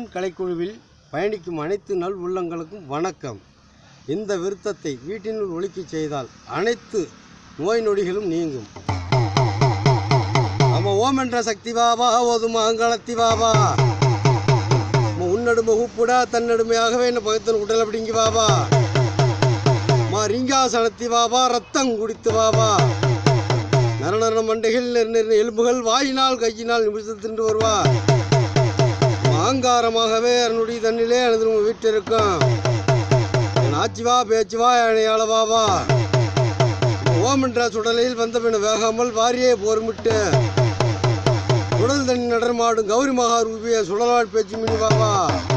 என் கலைக்குழுவில் பயணிக்கும் அனைத்து நல் உள்ளங்களுக்கும் வணக்கம் இந்த விருத்தத்தை வீட்டினுள் ஒழிக்கச் செய்தால் அனைத்து நோய் நொடிகளும் நீங்கும் நம்ம ஓம் என்ற சக்தி பாபா ஓதும் அங்கலத்தி பாபா நம்ம உன்னடுமை உப்புடா தன்னடுமையாகவே என்ன பகத்தின் உடல் அப்படிங்கி பாபா மா ரிங்காசனத்தி பாபா ரத்தம் குடித்து பாபா நரண மண்டைகள் நெரு எலும்புகள் வாயினால் கையினால் நிமிஷத்து தின்று வருவார் ஆங்காரமாகவே அருணுடைய தண்ணிலே எனது உங்கள் வீட்டிற்கும் என் ஆச்சிவா பேச்சுவா எனையாள பாபா ஓம் என்ற சுடலையில் வந்த பின் வேகாமல் வாரியே போர்மிட்டு உடல் தண்ணி நடமாடும் கௌரி மகா ரூபிய சுடலால் பேச்சு மினி பாபா